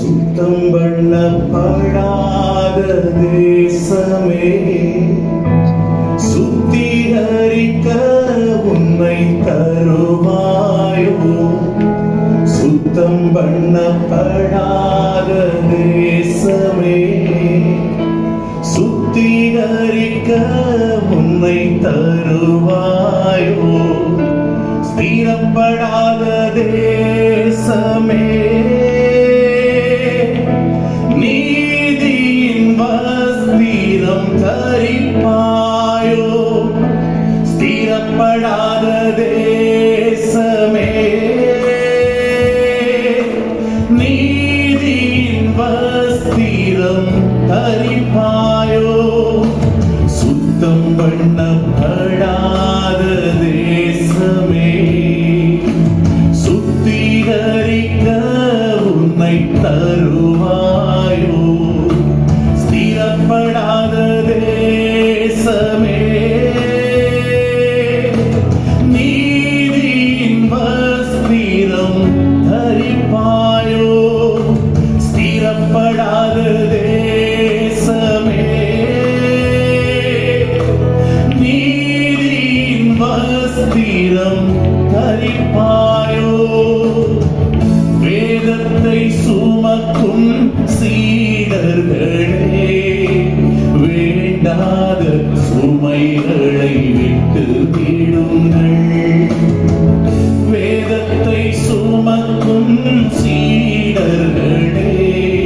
சுத்தம் பண்ணப்படாத தேசமே சுத்திகரிக்க உன்னை தருவாயோ சுத்தம் பண்ணப்படாத தேசமே சுத்திகரிக்க உன்னை தருவாயோ ஸ்திரப்படாத தேசமே நீதியின் வஸ்திரம் தரிப்பாயோ ஸ்திரப்படாத தேசமே நீதியின் வஸ்திரம் தரிப்பாயோ சுத்தம் பண்ணப்படாத தேசமே சுத்திகரிக்க உன்னை தருவாயோ ஸ்திரப்படாத தேசமே நீதியின் வஸ்திரம் தரிப்பாயோ ஸ்திரப்படாத தேசமே நீதியின் வஸ்திரம் தரிப்பாயோ வேதத்தை சுமக்கும் சீடர்களே வேண்டாத சுமைகளை விட்டு விடுங்கள் வேதத்தை சுமக்கும் சீடர்களே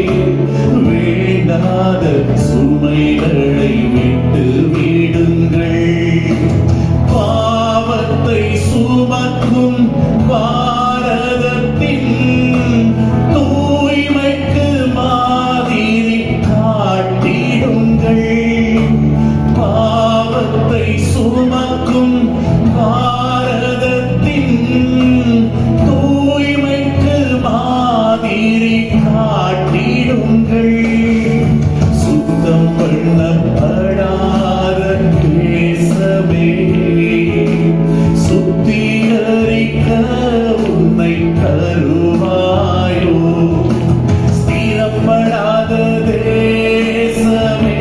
வேண்டாத சுமைகளை விட்டு விடுங்கள் பாவத்தை சுமக்கும் பாரதத்தின் தூய்மைக்கு மாதிரி காட்டிடுங்கள் பாவத்தை சுமக்கும் பாரதத்தின் தூய்மைக்கு மாதிரி காட்டிடுங்கள் சுத்தம் பண்ணப்படாத தேசமே சுத்திகரிக்க உன்னை தருவாயோ ஸ்திரப்படாத தேசமே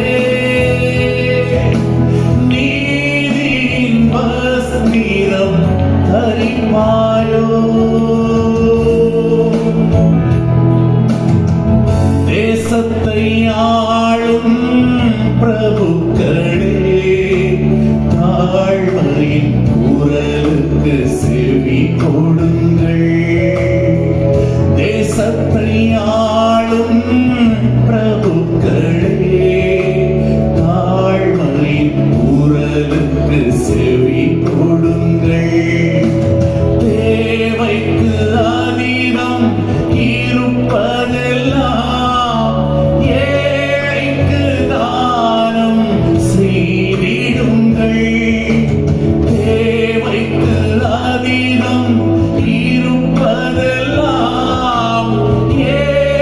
நீதியின் வஸ்திரம் தரிப்பாயோ தேசத்தை ஆளும் பிரபுக்களே தாழ்மையின் குரலுக்கு செவி கொடுங்கள் தேசத்தை ஆளும் பிரபுக்களே தாழ்மையின் குரலுக்கு செவி கொடுங்கள் தேவைக்கு அதீதம் இருப்பதெல்லாம் ஏழைக்கு தானம் செய்திடுங்கள் தேவைக்கு அதீதம் இருப்பதெல்லாம் ஏழைக்கு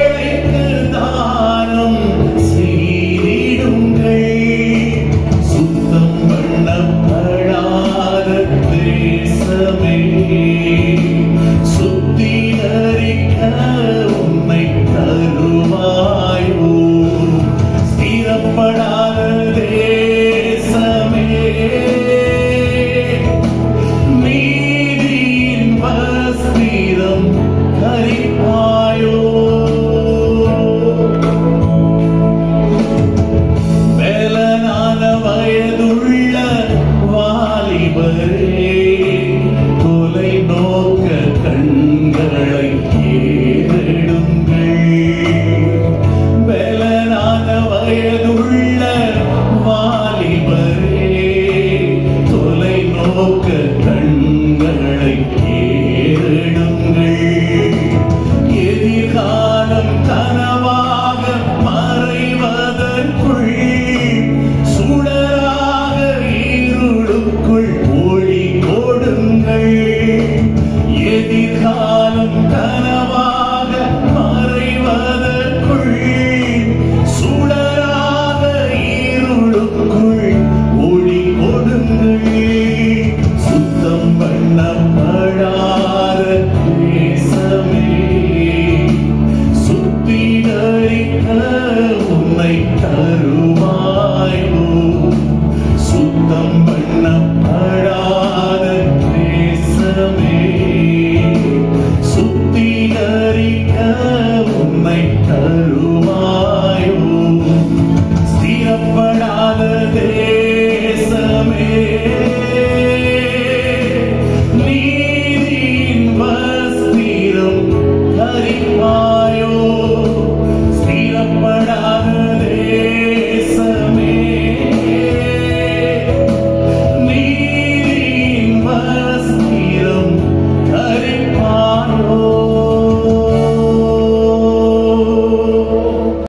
நன்மை தருவார்